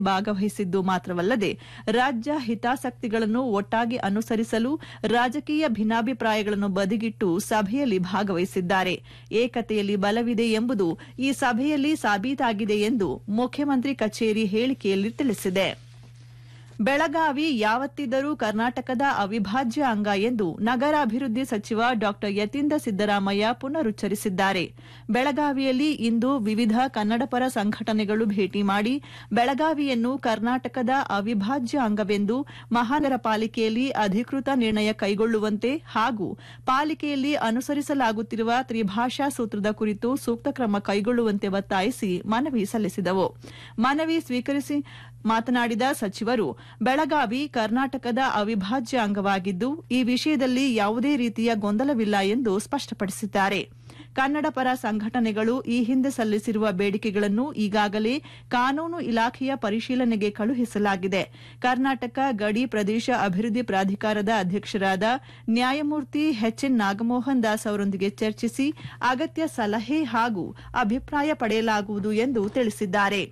ಭಾಗವಹಿಸಿದ್ದು ಮಾತ್ರವಲ್ಲದೆ ರಾಜ್ಯ ಹಿತಾಸಕ್ತಿಗಳನ್ನು ಒಟ್ಟಾಗಿ ಅನುಸರಿಸಲು ರಾಜಕೀಯ ಭಿನ್ನಾಭಿಪ್ರಾಯಗಳನ್ನು ಬದಿಗಿಟ್ಟು ಸಭೆಯಲ್ಲಿ ಭಾಗವಹಿಸಿದ್ದಾರೆ ಏಕತೆಯಲ್ಲಿ ಬಲವಿದೆ ಎಂಬುದು ಈ ಸಭೆಯಲ್ಲಿ ಸಾಬೀತಾಗಿದೆ ಎಂದು ಮುಖ್ಯಮಂತ್ರಿ ಕಚೇರಿ ಹೇಳಿಕೆಯಲ್ಲಿ ತಿಳಿಸಿದೆ ಬೆಳಗಾವಿ ಯಾವತ್ತಿದ್ದರೂ ಕರ್ನಾಟಕದ ಅವಿಭಾಜ್ಯ ಅಂಗ ಎಂದು ನಗರಾಭಿವೃದ್ಧಿ ಸಚಿವ ಡಾ ಯತೀಂದ್ರ ಸಿದ್ದರಾಮಯ್ಯ ಪುನರುಚ್ಚರಿಸಿದ್ದಾರೆ ಬೆಳಗಾವಿಯಲ್ಲಿ ಇಂದು ವಿವಿಧ ಕನ್ನಡಪರ ಸಂಘಟನೆಗಳು ಭೇಟಿ ಮಾಡಿ ಬೆಳಗಾವಿಯನ್ನು ಕರ್ನಾಟಕದ ಅವಿಭಾಜ್ಯ ಅಂಗವೆಂದು ಮಹಾನಗರ ಪಾಲಿಕೆಯಲ್ಲಿ ಅಧಿಕೃತ ನಿರ್ಣಯ ಕೈಗೊಳ್ಳುವಂತೆ ಹಾಗೂ ಪಾಲಿಕೆಯಲ್ಲಿ ಅನುಸರಿಸಲಾಗುತ್ತಿರುವ ತ್ರಿಭಾಷಾ ಸೂತ್ರದ ಕುರಿತು ಸೂಕ್ತ ಕ್ರಮ ಕೈಗೊಳ್ಳುವಂತೆ ಒತ್ತಾಯಿಸಿ ಮನವಿ ಸಲ್ಲಿಸಿದವು ಮನವಿ ಸ್ವೀಕರಿಸಿ ಮಾತನಾಡಿದ ಸಚಿವರು ಬೆಳಗಾವಿ ಕರ್ನಾಟಕದ ಅವಿಭಾಜ್ಯ ಅಂಗವಾಗಿದ್ದು ಈ ವಿಷಯದಲ್ಲಿ ಯಾವುದೇ ರೀತಿಯ ಗೊಂದಲವಿಲ್ಲ ಎಂದು ಸ್ಪಷ್ಟಪಡಿಸಿದ್ದಾರೆ ಕನ್ನಡ ಪರ ಸಂಘಟನೆಗಳು ಈ ಹಿಂದೆ ಸಲ್ಲಿಸಿರುವ ಬೇಡಿಕೆಗಳನ್ನು ಈಗಾಗಲೇ ಕಾನೂನು ಇಲಾಖೆಯ ಪರಿಶೀಲನೆಗೆ ಕಳುಹಿಸಲಾಗಿದೆ ಕರ್ನಾಟಕ ಗಡಿ ಪ್ರದೇಶ ಅಭಿವೃದ್ಧಿ ಪ್ರಾಧಿಕಾರದ ಅಧ್ಯಕ್ಷರಾದ ನ್ಯಾಯಮೂರ್ತಿ ಎಚ್ಎನ್ ನಾಗಮೋಹನ್ ದಾಸ್ ಅವರೊಂದಿಗೆ ಚರ್ಚಿಸಿ ಅಗತ್ಯ ಸಲಹೆ ಹಾಗೂ ಅಭಿಪ್ರಾಯ ಪಡೆಯಲಾಗುವುದು ಎಂದು ತಿಳಿಸಿದ್ದಾರೆ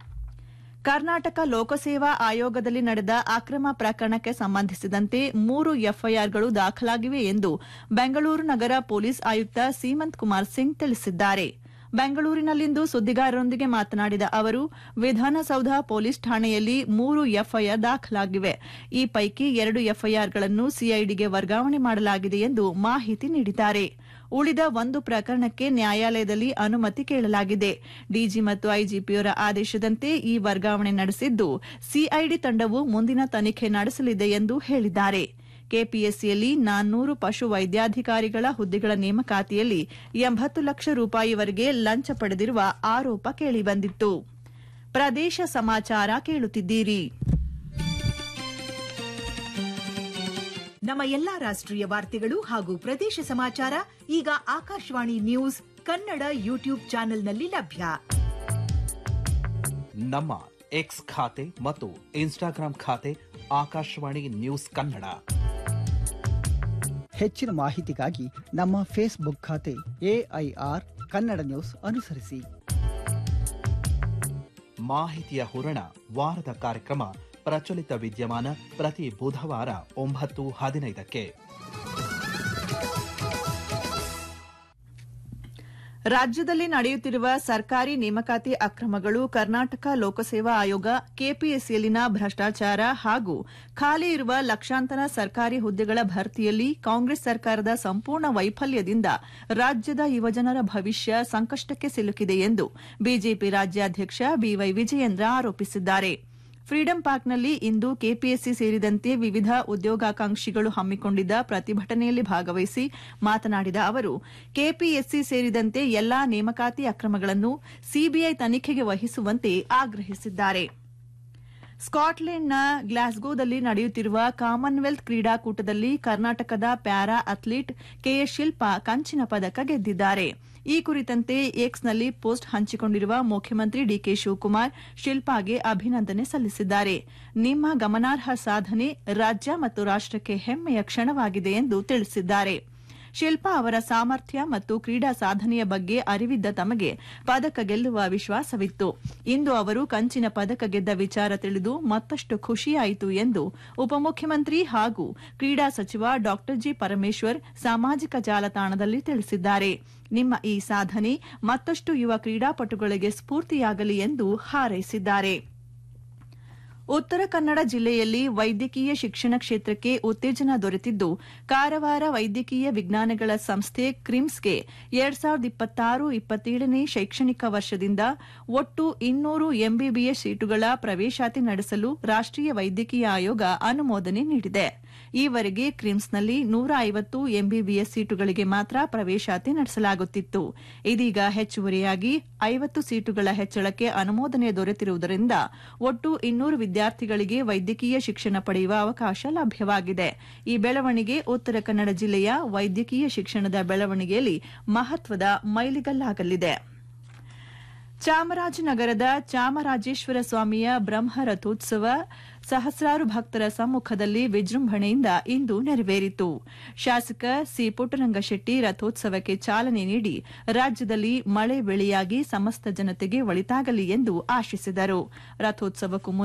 ಕರ್ನಾಟಕ ಲೋಕಸೇವಾ ಆಯೋಗದಲ್ಲಿ ನಡೆದ ಅಕ್ರಮ ಪ್ರಕರಣಕ್ಕೆ ಸಂಬಂಧಿಸಿದಂತೆ ಮೂರು ಎಫ್ಐಆರ್ಗಳು ದಾಖಲಾಗಿವೆ ಎಂದು ಬೆಂಗಳೂರು ನಗರ ಪೊಲೀಸ್ ಆಯುಕ್ತ ಸೀಮಂತ್ ಕುಮಾರ್ ಸಿಂಗ್ ತಿಳಿಸಿದ್ದಾರೆ ಬೆಂಗಳೂರಿನಲ್ಲಿಂದು ಸುದ್ದಿಗಾರರೊಂದಿಗೆ ಮಾತನಾಡಿದ ಅವರು ವಿಧಾನಸೌಧ ಪೊಲೀಸ್ ಠಾಣೆಯಲ್ಲಿ ಮೂರು ಎಫ್ಐಆರ್ ದಾಖಲಾಗಿವೆ ಈ ಪೈಕಿ ಎರಡು ಎಫ್ಐಆರ್ಗಳನ್ನು ಸಿಐಡಿಗೆ ವರ್ಗಾವಣೆ ಮಾಡಲಾಗಿದೆ ಎಂದು ಮಾಹಿತಿ ನೀಡಿದ್ದಾರೆ ಉಳಿದ ಒಂದು ಪ್ರಕರಣಕ್ಕೆ ನ್ಯಾಯಾಲಯದಲ್ಲಿ ಅನುಮತಿ ಕೇಳಲಾಗಿದೆ ಡಿಜಿ ಮತ್ತು ಐಜಿಪಿಯವರ ಆದೇಶದಂತೆ ಈ ವರ್ಗಾವಣೆ ನಡೆಸಿದ್ದು ಸಿಐಡಿ ತಂಡವು ಮುಂದಿನ ತನಿಖೆ ನಡೆಸಲಿದೆ ಎಂದು ಹೇಳಿದ್ದಾರೆ ಕೆಪಿಎಸ್ಸಿಯಲ್ಲಿ ನಾನ್ನೂರು ಪಶು ವೈದ್ಯಾಧಿಕಾರಿಗಳ ಹುದ್ದೆಗಳ ನೇಮಕಾತಿಯಲ್ಲಿ ಎಂಬತ್ತು ಲಕ್ಷ ರೂಪಾಯಿವರೆಗೆ ಲಂಚ ಪಡೆದಿರುವ ಆರೋಪ ಕೇಳಿಬಂದಿತ್ತು ಪ್ರದೇಶ ಸಮಾಚಾರ ಕೇಳುತ್ತಿದ್ದೀರಿ ನಮ್ಮ ಎಲ್ಲಾ ರಾಷ್ಟ್ರೀಯ ವಾರ್ತೆಗಳು ಹಾಗೂ ಪ್ರದೇಶ ಸಮಾಚಾರ ಈಗ ಆಕಾಶವಾಣಿ ನ್ಯೂಸ್ ಕನ್ನಡ ಯೂಟ್ಯೂಬ್ ಚಾನೆಲ್ನಲ್ಲಿ ಲಭ್ಯ ನಮ್ಮ ಎಕ್ಸ್ ಖಾತೆ ಮತ್ತು ಇನ್ಸ್ಟಾಗ್ರಾಂ ಖಾತೆ ಆಕಾಶವಾಣಿ ನ್ಯೂಸ್ ಕನ್ನಡ ಹೆಚ್ಚಿನ ಮಾಹಿತಿಗಾಗಿ ನಮ್ಮ ಫೇಸ್ಬುಕ್ ಖಾತೆ ಎಐಆರ್ ಕನ್ನಡ ನ್ಯೂಸ್ ಅನುಸರಿಸಿ ಮಾಹಿತಿಯ ಹೂರಣ ವಾರದ ಕಾರ್ಯಕ್ರಮ ಪ್ರಚಲಿತ ವಿದ್ಯಮಾನ ಪ್ರತಿ ಬುಧವಾರ ಒಂಬತ್ತು ಹದಿನೈದಕ್ಕೆ ರಾಜ್ಯದಲ್ಲಿ ನಡೆಯುತ್ತಿರುವ ಸರ್ಕಾರಿ ನೇಮಕಾತಿ ಅಕ್ರಮಗಳು ಕರ್ನಾಟಕ ಲೋಕಸೇವಾ ಆಯೋಗ ಕೆಪಿಎಸ್ಸಿಯಲ್ಲಿನ ಭ್ರಷ್ಟಾಚಾರ ಹಾಗೂ ಖಾಲಿ ಇರುವ ಲಕ್ಷಾಂತರ ಸರ್ಕಾರಿ ಹುದ್ದೆಗಳ ಭರ್ತಿಯಲ್ಲಿ ಕಾಂಗ್ರೆಸ್ ಸರ್ಕಾರದ ಸಂಪೂರ್ಣ ವೈಫಲ್ಯದಿಂದ ರಾಜ್ಯದ ಯುವಜನರ ಭವಿಷ್ಯ ಸಂಕಷ್ಟಕ್ಕೆ ಸಿಲುಕಿದೆ ಎಂದು ಬಿಜೆಪಿ ರಾಜ್ಯಾಧ್ಯಕ್ಷ ಬಿವೈ ವಿಜಯೇಂದ್ರ ಆರೋಪಿಸಿದ್ದಾರೆ ಫ್ರೀಡಂ ಪಾರ್ಕ್ನಲ್ಲಿ ಇಂದು ಕೆಪಿಎಸ್ಸಿ ಸೇರಿದಂತೆ ವಿವಿಧ ಉದ್ಯೋಗಾಕಾಂಕ್ಷಿಗಳು ಹಮ್ಮಿಕೊಂಡಿದ್ದ ಪ್ರತಿಭಟನೆಯಲ್ಲಿ ಭಾಗವಹಿಸಿ ಮಾತನಾಡಿದ ಅವರು ಕೆಪಿಎಸ್ಸಿ ಸೇರಿದಂತೆ ಎಲ್ಲಾ ನೇಮಕಾತಿ ಅಕ್ರಮಗಳನ್ನು ಸಿಬಿಐ ತನಿಖೆಗೆ ವಹಿಸುವಂತೆ ಆಗ್ರಹಿಸಿದ್ದಾರೆ ಸ್ಕಾಟ್ಲೆಂಡ್ನ ಗ್ಲಾಸ್ಗೋದಲ್ಲಿ ನಡೆಯುತ್ತಿರುವ ಕಾಮನ್ವೆಲ್ತ್ ಕ್ರೀಡಾಕೂಟದಲ್ಲಿ ಕರ್ನಾಟಕದ ಪ್ಯಾರಾ ಅಥ್ಲೀಟ್ ಕೆಎಸ್ ಶಿಲ್ಪಾ ಕಂಚಿನ ಪದಕ ಗೆದ್ದಿದ್ದಾರೆ ಈ ಕುರಿತಂತೆ ಎಕ್ಸ್ನಲ್ಲಿ ಪೋಸ್ಟ್ ಹಂಚಿಕೊಂಡಿರುವ ಮುಖ್ಯಮಂತ್ರಿ ಡಿಕೆ ಶಿವಕುಮಾರ್ ಶಿಲ್ಪಾಗೆ ಅಭಿನಂದನೆ ಸಲ್ಲಿಸಿದ್ದಾರೆ ನಿಮ್ಮ ಗಮನಾರ್ಹ ಸಾಧನೆ ರಾಜ್ಯ ಮತ್ತು ರಾಷ್ಟಕ್ಕೆ ಹೆಮ್ಮೆಯ ಕ್ಷಣವಾಗಿದೆ ಎಂದು ತಿಳಿಸಿದ್ದಾರೆ ಶಿಲ್ಪಾ ಅವರ ಸಾಮರ್ಥ್ಯ ಮತ್ತು ಕ್ರೀಡಾ ಸಾಧನೆಯ ಬಗ್ಗೆ ಅರಿವಿದ್ದ ತಮಗೆ ಪದಕ ಗೆಲ್ಲುವ ವಿಶ್ವಾಸವಿತ್ತು ಇಂದು ಅವರು ಕಂಚಿನ ಪದಕ ಗೆದ್ದ ವಿಚಾರ ತಿಳಿದು ಮತ್ತಷ್ಟು ಖುಷಿಯಾಯಿತು ಎಂದು ಉಪಮುಖ್ಯಮಂತ್ರಿ ಹಾಗೂ ಕ್ರೀಡಾ ಸಚಿವ ಡಾ ಜಿ ಪರಮೇಶ್ವರ್ ಸಾಮಾಜಿಕ ಜಾಲತಾಣದಲ್ಲಿ ತಿಳಿಸಿದ್ದಾರೆ ನಿಮ್ಮ ಈ ಸಾಧನೆ ಮತ್ತಷ್ಟು ಯುವ ಕ್ರೀಡಾಪಟುಗಳಿಗೆ ಸ್ಫೂರ್ತಿಯಾಗಲಿ ಎಂದು ಹಾರೈಸಿದ್ದಾರೆ ಉತ್ತರ ಕನ್ನಡ ಜಿಲ್ಲೆಯಲ್ಲಿ ವೈದ್ಯಕೀಯ ಶಿಕ್ಷಣ ಕ್ಷೇತ್ರಕ್ಕೆ ಉತ್ತೇಜನ ದೊರೆತಿದ್ದು ಕಾರವಾರ ವೈದ್ಯಕೀಯ ವಿಜ್ಞಾನಗಳ ಸಂಸ್ಥೆ ಕ್ರಿಮ್ಸ್ಗೆ ಎರಡ್ ಸಾವಿರದ ಇಪ್ಪತ್ತಾರು ಇಪ್ಪತ್ತೇಳನೇ ಶೈಕ್ಷಣಿಕ ವರ್ಷದಿಂದ ಒಟ್ಟು ಇನ್ನೂರು ಎಂಬಿಬಿಎಸ್ ಸೀಟುಗಳ ಪ್ರವೇಶಾತಿ ನಡೆಸಲು ರಾಷ್ಟೀಯ ವೈದ್ಯಕೀಯ ಆಯೋಗ ಅನುಮೋದನೆ ನೀಡಿದೆ ಈವರೆಗೆ ಕ್ರಿಮ್ಸ್ನಲ್ಲಿ ನೂರ ಐವತ್ತು ಎಂಬಿಬಿಎಸ್ ಸೀಟುಗಳಿಗೆ ಮಾತ್ರ ಪ್ರವೇಶಾತಿ ನಡೆಸಲಾಗುತ್ತಿತ್ತು ಇದೀಗ ಹೆಚ್ಚುವರಿಯಾಗಿ ಐವತ್ತು ಸೀಟುಗಳ ಹೆಚ್ಚಳಕ್ಕೆ ಅನುಮೋದನೆ ದೊರೆತಿರುವುದರಿಂದ ಒಟ್ಟು ಇನ್ನೂರು ವಿದ್ಯಾರ್ಥಿಗಳಿಗೆ ವೈದ್ಯಕೀಯ ಶಿಕ್ಷಣ ಪಡೆಯುವ ಅವಕಾಶ ಲಭ್ಯವಾಗಿದೆ ಈ ಬೆಳವಣಿಗೆ ಉತ್ತರ ಕನ್ನಡ ಜಿಲ್ಲೆಯ ವೈದ್ಯಕೀಯ ಶಿಕ್ಷಣದ ಬೆಳವಣಿಗೆಯಲ್ಲಿ ಮಹತ್ವದ ಮೈಲಿಗಲ್ಲಾಗಲಿದೆ ಚಾಮರಾಜನಗರದ ಚಾಮರಾಜೇಶ್ವರ ಸ್ವಾಮಿಯ ಬ್ರಹ್ಮ ರಥೋತ್ಸವ ಸಹಸ್ರಾರು ಭಕ್ತರ ಸಮ್ಮುಖದಲ್ಲಿ ವಿಜೃಂಭಣೆಯಿಂದ ಇಂದು ನೆರವೇರಿತು ಶಾಸಕ ಸಿ ಪುಟ್ಟರಂಗಶೆಟ್ಟಿ ರಥೋತ್ಸವಕ್ಕೆ ಚಾಲನೆ ನೀಡಿ ರಾಜ್ಯದಲ್ಲಿ ಮಳೆ ಬೆಳೆಯಾಗಿ ಸಮಸ್ತ ಜನತೆಗೆ ಒಳಿತಾಗಲಿ ಎಂದು ಆಶಿಸಿದರು ರಥೋತ್ಸವಕ್ಕೂ ಮುನ್ನ